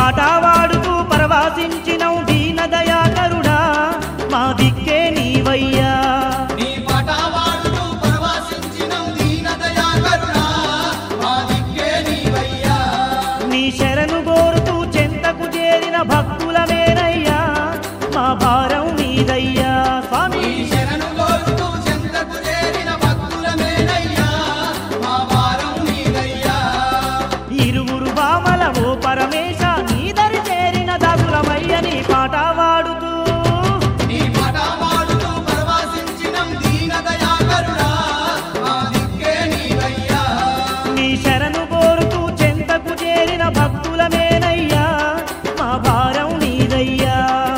పాట వాడుతూ పరవాసించినవు దీనదయాకరుడా మా దిక్కే నీవయ్యా నీ పాట వాడుతూ పరవశించినం దీనదయాకరుడా, మా దిక్కే నీవయ్యా. నీ శరణు కోరుతూ చెంతకు చేరిన భక్తులమేనయ్యా మా భారం నీదయ్యా స్వామి నీ శరణు కోరుతూ చెంతకు చేరిన భక్తులమేనయ్యా, మా భారం నీదయ్యా. ఇరువురు బామల ఓ పరమేశ నీదరి చేరిన దాసులమయ్య నీ పాట వాడుతూ నీ పాట వాడుతూ పరవశించినం దీనదయాకరుడా, మా దిక్కే నీవయ్యా. నీ శరణు కోరుతూ చెంతకు చేరిన భక్తులమేనయ్యా మా భారం నీదయ్యా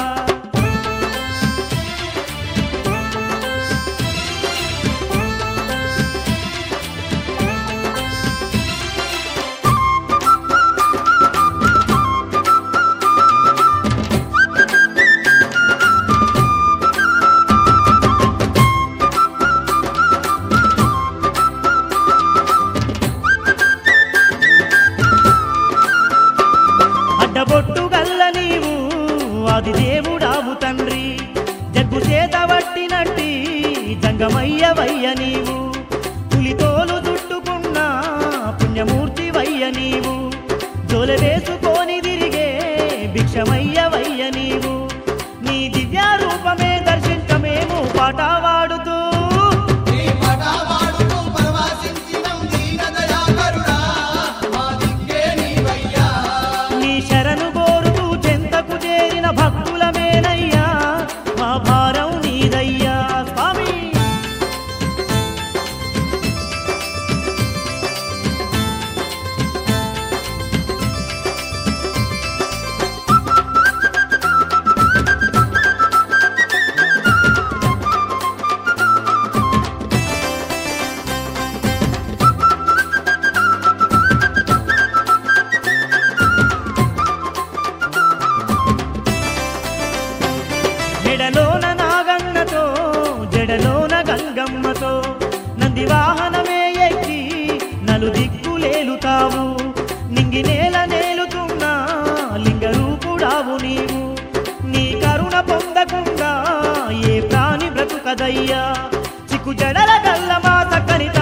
అడ్డబొట్టు గల్ల నీవు అది దేవుడావు తండ్రి జగ్గు చేత పట్టినట్టి జంగమయ్య వయ్య నీవు పులితోలు చుట్టుకున్న పుణ్యమూర్తి వయ్య నీవు జోల వేసుకొని తిరిగే భిక్షమయ్య వయ్య నీవు నీ దివ్య రూపమే దర్శించమేము పాట వాడుతూ నీ పాట వాడుతూ పరవశించినం దీనదయాకరుడా, మా దిక్కే నీవయ్యా. నీ శరణు కోరుతూ చెంతకు చేరిన భక్తులమేనయ్యా మా భారం నీదయ్యా స్వామి మెడలోన నాగన్నతో జడలోన గంగమ్మతో నంది వాహనమే ఎక్కి నలు దిక్కులేలుతావు నింగి నేల నేలుతున్నా లింగ రూపుడావు నీవు నీ కరుణ పొందకుండా ఏ ప్రాణి బ్రతుకదయ్యా చిక్కు జడల గల్ల మా చక్కని